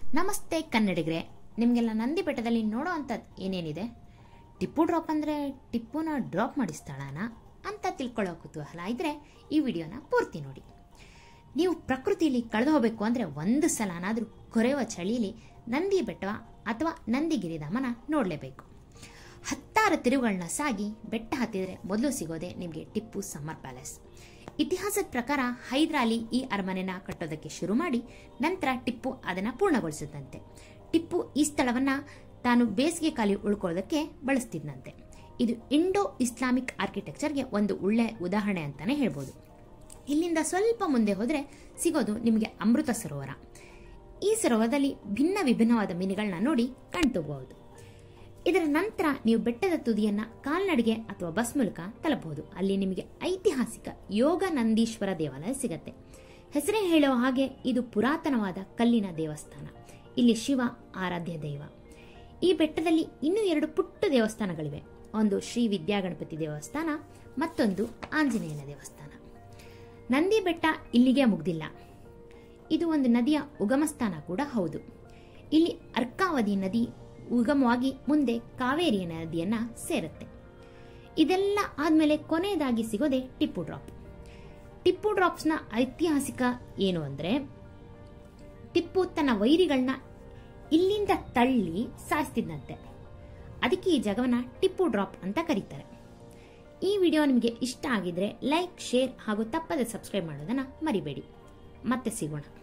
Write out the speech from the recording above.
ನಮಸ್ತೆ ಕನ್ನಡಿಗರೆ ನಿಮಗೆಲ್ಲ ನಂದಿ ಬೆಟ್ಟದಲ್ಲಿ ನೋಡೋ ಅಂಥದ್ದು ಏನೇನಿದೆ ಟಿಪ್ಪು ಡ್ರಾಪ್ ಅಂದರೆ ಟಿಪ್ಪುನ ಡ್ರಾಪ್ ಮಾಡಿಸ್ತಾಳನ ಅಂತ ತಿಳ್ಕೊಳ್ಳೋ ಕುತೂಹಲ ಇದ್ರೆ ಈ ವಿಡಿಯೋನ ಪೂರ್ತಿ ನೋಡಿ ನೀವು ಪ್ರಕೃತಿಯಲ್ಲಿ ಕಳೆದು ಹೋಗಬೇಕು ಅಂದರೆ ಒಂದು ಸಲನಾದರೂ ಕೊರೆಯುವ ಚಳಿಯಲ್ಲಿ ನಂದಿ ಬೆಟ್ಟ ಅಥವಾ ನಂದಿಗಿರಿಧಾಮನ ನೋಡಲೇಬೇಕು ಹತ್ತಾರು ತಿರುವುಗಳನ್ನ ಸಾಗಿ ಬೆಟ್ಟ ಹತ್ತಿದರೆ ಮೊದಲು ಸಿಗೋದೆ ನಿಮಗೆ ಟಿಪ್ಪು ಸಮ್ಮರ್ ಪ್ಯಾಲೇಸ್ ಇತಿಹಾಸದ ಪ್ರಕಾರ ಹೈದರಾಲಿ ಈ ಅರಮನೆನ ಕಟ್ಟೋದಕ್ಕೆ ಶುರು ಮಾಡಿ ನಂತರ ಟಿಪ್ಪು ಅದನ್ನು ಪೂರ್ಣಗೊಳಿಸಿದಂತೆ ಟಿಪ್ಪು ಈ ಸ್ಥಳವನ್ನ ತಾನು ಬೇಸಿಗೆ ಕಾಲಿ ಉಳ್ಕೊಳ್ಳೋದಕ್ಕೆ ಬಳಸ್ತಿದ್ದಂತೆ ಇದು ಇಂಡೋ ಇಸ್ಲಾಮಿಕ್ ಆರ್ಕಿಟೆಕ್ಚರ್ಗೆ ಒಂದು ಒಳ್ಳೆ ಉದಾಹರಣೆ ಅಂತಾನೆ ಹೇಳ್ಬೋದು ಇಲ್ಲಿಂದ ಸ್ವಲ್ಪ ಮುಂದೆ ಹೋದರೆ ಸಿಗೋದು ನಿಮಗೆ ಅಮೃತ ಸರೋವರ ಈ ಸರೋವರದಲ್ಲಿ ಭಿನ್ನ ವಿಭಿನ್ನವಾದ ಮೀನುಗಳನ್ನ ನೋಡಿ ಕಣ್ತುಬಹುದು ಇದರ ನಂತರ ನೀವು ಬೆಟ್ಟದ ತುದಿಯನ್ನ ಕಾಲ್ನಡಿಗೆ ಅಥವಾ ಬಸ್ ಮೂಲಕ ತಲುಪಬಹುದು ಅಲ್ಲಿ ನಿಮಗೆ ಐತಿಹಾಸಿಕ ಯೋಗ ನಂದೀಶ್ವರ ದೇವಾಲಯ ಸಿಗತ್ತೆ ಹೆಸರೇ ಹೇಳೋ ಹಾಗೆ ಇದು ಪುರಾತನವಾದ ಕಲ್ಲಿನ ದೇವಸ್ಥಾನ ಇಲ್ಲಿ ಶಿವ ಆರಾಧ್ಯ ದೈವ ಈ ಬೆಟ್ಟದಲ್ಲಿ ಇನ್ನೂ ಎರಡು ಪುಟ್ಟ ದೇವಸ್ಥಾನಗಳಿವೆ ಒಂದು ಶ್ರೀ ವಿದ್ಯಾಗಣಪತಿ ದೇವಸ್ಥಾನ ಮತ್ತೊಂದು ಆಂಜನೇಯನ ದೇವಸ್ಥಾನ ನಂದಿ ಬೆಟ್ಟ ಇಲ್ಲಿಗೆ ಮುಗ್ದಿಲ್ಲ ಇದು ಒಂದು ನದಿಯ ಉಗಮ ಸ್ಥಾನ ಕೂಡ ಹೌದು ಇಲ್ಲಿ ಅರ್ಕಾವತಿ ನದಿ ಉಗಮವಾಗಿ ಮುಂದೆ ಕಾವೇರಿ ನದಿಯನ್ನ ಸೇರುತ್ತೆ ಇದೆಲ್ಲ ಆದ್ಮೇಲೆ ಕೊನೆಯದಾಗಿ ಸಿಗೋದೆ ಟಿಪ್ಪು ಡ್ರಾಪ್ ಟಿಪ್ಪು ಡ್ರಾಪ್ಸ್ನ ಐತಿಹಾಸಿಕ ಏನು ಅಂದ್ರೆ ಟಿಪ್ಪು ತನ್ನ ವೈರಿಗಳನ್ನ ಇಲ್ಲಿಂದ ತಳ್ಳಿ ಸಾಯಿಸ್ತಿದ್ದಂತೆ ಅದಕ್ಕೆ ಈ ಜಾಗವನ್ನ ಟಿಪ್ಪು ಡ್ರಾಪ್ ಅಂತ ಕರೀತಾರೆ ಈ ವಿಡಿಯೋ ನಿಮಗೆ ಇಷ್ಟ ಆಗಿದ್ರೆ ಲೈಕ್ ಶೇರ್ ಹಾಗೂ ತಪ್ಪದೆ ಸಬ್ಸ್ಕ್ರೈಬ್ ಮಾಡೋದನ್ನ ಮರಿಬೇಡಿ ಮತ್ತೆ ಸಿಗೋಣ